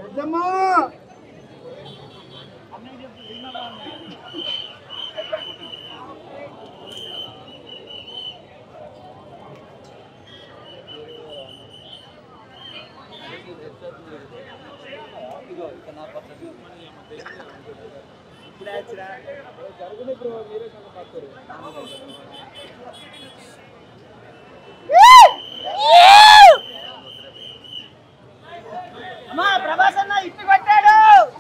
అమ్మా ప్రభాస్ అన్న ఇప్పి కొట్టాడు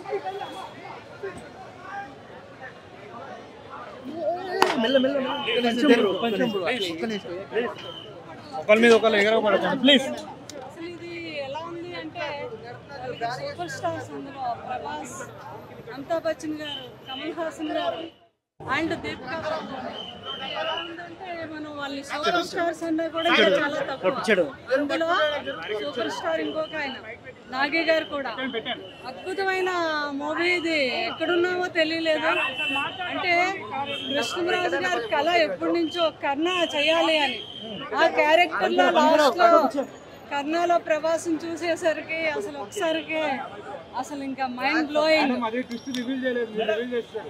ఒకరి మీద ఒకరు ఎగరపడకండి ప్లీజ్ అసలు ఇది ఎలా ఉంది అంటే సూపర్ స్టార్స్ అందులో ప్రభాస్ అమితాబ్ బచ్చన్ గారు కమల్ హాసన్ గారు అండ్ దీపికా పడుకోన్. ఎలా ఉందంటే మనం వాళ్ళని సూపర్ స్టార్స్ అన్నా కూడా ఇంకా చాలా తక్కువ అందులో సూపర్ స్టార్ ఇంకొక ఆయన నాగే గారు కూడా అద్భుతమైన మూవీ ఇది ఎక్కడున్నామో తెలియలేదు అంటే కృష్ణరాజు గారి కళ ఎప్పటి నుంచో కర్ణ చేయాలి అని ఆ క్యారెక్టర్ లో లాస్ట్ లో కర్ణలో ప్రభాసం చూసేసరికి అసలు ఒకసారికి అసలు ఇంకా మైండ్ బ్లోయింగ్ అదే ట్విస్ట్ రివీల్ చేయలేదు మీరు రివీల్ చేస్తారు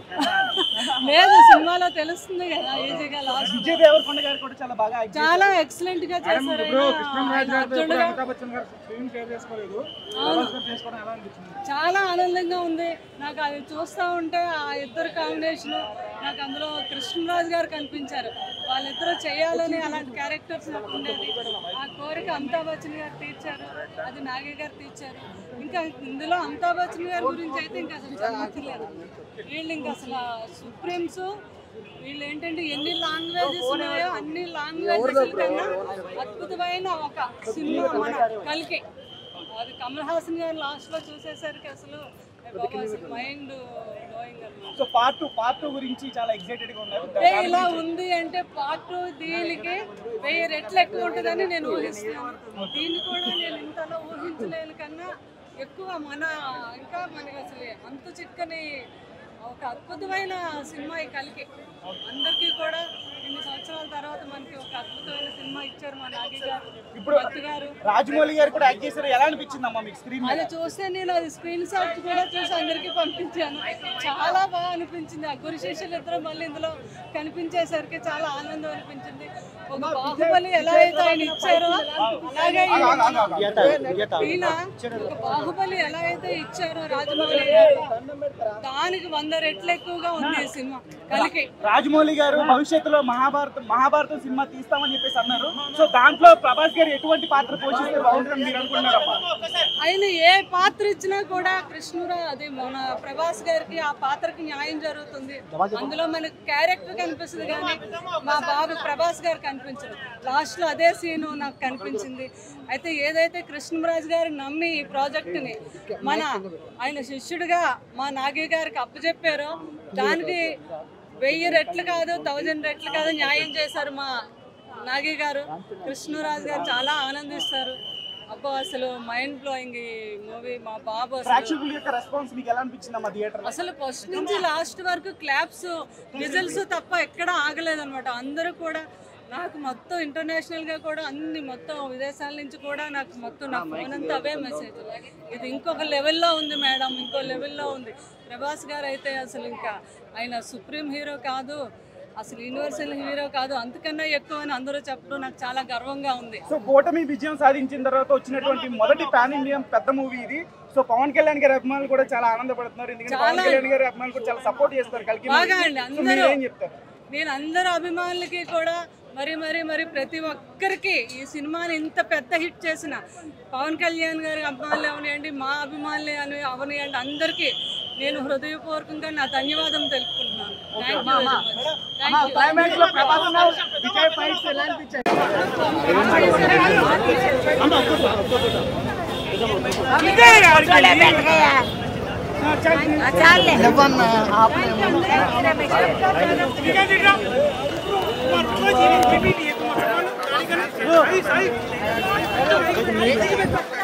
లేదు సినిమాలో తెలుస్తుంది కదా ఈజీగా లాస్ట్ విజయ్ దేవరకొండ గారు కూడా చాలా బాగా యాక్ట్ చాలా ఎక్సలెంట్ గా చేశారు ఇప్పుడు ఆయన. కృష్ణరాజు ఆయన గారితో ఎప్పుడు అర్జునుడుగా అమితాబ్ బచ్చన్ గారు స్క్రీన్ షేర్ చేసుకోలేదు ప్రభాస్ గారు చేసుకోవడం ఎలా అనిపించింది చాలా ఆనందంగా ఉంది నాకు అది చూస్తూ ఉంటే ఆ ఇద్దరు కాంబినేషన్ నాకు అందులో కృష్ణరాజు గారు కనిపించారు వాళ్ళిద్దరూ చేయాలని అలాంటి క్యారెక్టర్స్ నాకు ఉండేది ఆ కోరిక అమితాబ్ బచ్చన్ గారు తీర్చారు అది నాగే గారు తీర్చారు ఇంకా ఇందులో అమితాబ్ బచ్చన్ గారి గురించి అయితే ఇంకా అసలు చెప్పలేదు వీళ్ళు ఇంకా అసలు సుప్రీంస్ వీళ్ళు ఏంటంటే ఎన్ని లాంగ్వేజెస్ ఉన్నాయో అన్ని లాంగ్వేజెస్ కన్నా అద్భుతమైన ఒక సినిమా మన కలికి అది కమల్ హాసన్ గారు లాస్ట్ లో చూసేసరికి అసలు ఏ బాబా అసలు మైండ్ బ్లోయింగ్ అన్నమాట so part two part two గురించి చాలా ఎక్సైటెడ్ గా ఉన్నారు అంటే ఇలా ఉంది అంటే పార్ట్ టూ దీనికి వెయ్యి రెట్లు ఎక్కువ ఉంటుందని నేను ఊహిస్తున్నాను దీన్ని కూడా నేను ఇంతలో ఊహించలేను కన్నా ఎక్కువ మన ఇంకా మనకి అసలు అంతు చిక్కని ఒక అద్భుతమైన సినిమా ఈ కలికి అందరికీ కూడా ఇన్ని సంవత్సరాల తర్వాత మనకి ఒక అద్భుతమైన సినిమా ఇచ్చారు మా నాగి గారు ఇప్పుడు భక్తి గారు రాజమౌళి గారు కూడా యాక్ట్ చేశారు ఎలా అనిపించింది అమ్మా మీకు స్క్రీన్ అది చూస్తే నేను అది స్క్రీన్ షాట్ కూడా చూసి అందరికీ పంపించాను చాలా బాగా అనిపించింది ఆ గురు శిష్యులు ఇద్దరు మళ్ళీ ఇందులో కనిపించేసరికి చాలా ఆనందం అనిపించింది ఒక బాహుబలి ఎలా అయితే ఆయన ఇచ్చారో అలాగే ఈయన- ఈయన ఒక బాహుబలి ఎలా అయితే ఇచ్చారో రాజమౌళి గారు దానికి వంద రెట్లు ఎక్కువగా ఉంది ఈ సినిమా కలికి రాజమౌళి గారు భవిష్యత్తులో మహాభారతం మహాభారతం సినిమా తీస్తామని చెప్పేసి అన్నారు సో దాంట్లో ప్రభాస్ గారు ఎటువంటి పాత్ర పోషిస్తే బాగుంటుందని మీరు అనుకుంటున్నారమ్మా ఆయన ఏ పాత్ర ఇచ్చినా కూడా కృష్ణురా అది మన ప్రభాస్ గారికి ఆ పాత్రకి న్యాయం జరుగుతుంది అందులో మనకి క్యారెక్టర్ కనిపిస్తుంది కానీ మా బాబు ప్రభాస్ గారు కనిపించరు లాస్ట్ లో అదే సీను నాకు కనిపించింది అయితే ఏదైతే కృష్ణరాజు గారు నమ్మి ఈ ప్రాజెక్ట్ ని మన ఆయన శిష్యుడిగా మా నాగి గారికి అప్పచెప్పారో దానికి వెయ్యి రెట్లు కాదు థౌజండ్ రెట్లు కాదు న్యాయం చేశారు మా నాగి గారు కృష్ణరాజు గారు చాలా ఆనందిస్తారు అబ్బో అసలు మైండ్ బ్లోయింగ్ ఈ మూవీ మా బాబు అసలు ప్రేక్షకుల యొక్క రెస్పాన్స్ మీకు ఎలా అనిపించింది అమ్మా థియేటర్ అసలు ఫస్ట్ నుంచి లాస్ట్ వరకు క్లాప్స్ విజిల్స్ తప్ప ఎక్కడ ఆగలేదన్నమాట అందరూ కూడా నాకు మొత్తం ఇంటర్నేషనల్ గా కూడా అన్ని మొత్తం విదేశాల నుంచి కూడా నాకు మొత్తం నా ఫోన్ అంతా అవే మెసేజ్ ఇది ఇంకొక లెవెల్లో ఉంది మేడం ఇంకో లెవెల్లో ఉంది ప్రభాస్ గారు అయితే అసలు ఇంకా ఆయన సుప్రీం హీరో కాదు అసలు యూనివర్సల్ హీరో కాదు అంతకన్నా ఎక్కువ అని అందరూ చెప్పడం నాకు చాలా గర్వంగా ఉంది సో కూటమి విజయం సాధించిన తర్వాత వచ్చినటువంటి మొదటి పాన్ ఇండియా పెద్ద మూవీ ఇది సో పవన్ కళ్యాణ్ గారి అభిమానులు కూడా చాలా ఆనందపడుతున్నారు ఎందుకంటే పవన్ చాలా. కళ్యాణ్ గారి అభిమానులు కూడా చాలా సపోర్ట్ చేస్తారు కలికి బాగా మూవీకి. అండి, సో అందరూ. మీరు ఏం చెప్తారు నేను అందరు అభిమానులకి కూడా మరి మరి మరి ప్రతి ఒక్కరికి ఈ సినిమాని ఇంత పెద్ద హిట్ చేసిన పవన్ కళ్యాణ్ గారి అభిమానులు అవనియండి మా అభిమానులు అని అవనియండి అందరికీ నేను హృదయపూర్వకంగా నా ధన్యవాదం తెలుపుకుంటున్నాను thank you very much thank you climax లో ప్రభాస్ అన్న విజయ్ ఫైట్స్ ఎలా అనిపించాయి సాయి సాయి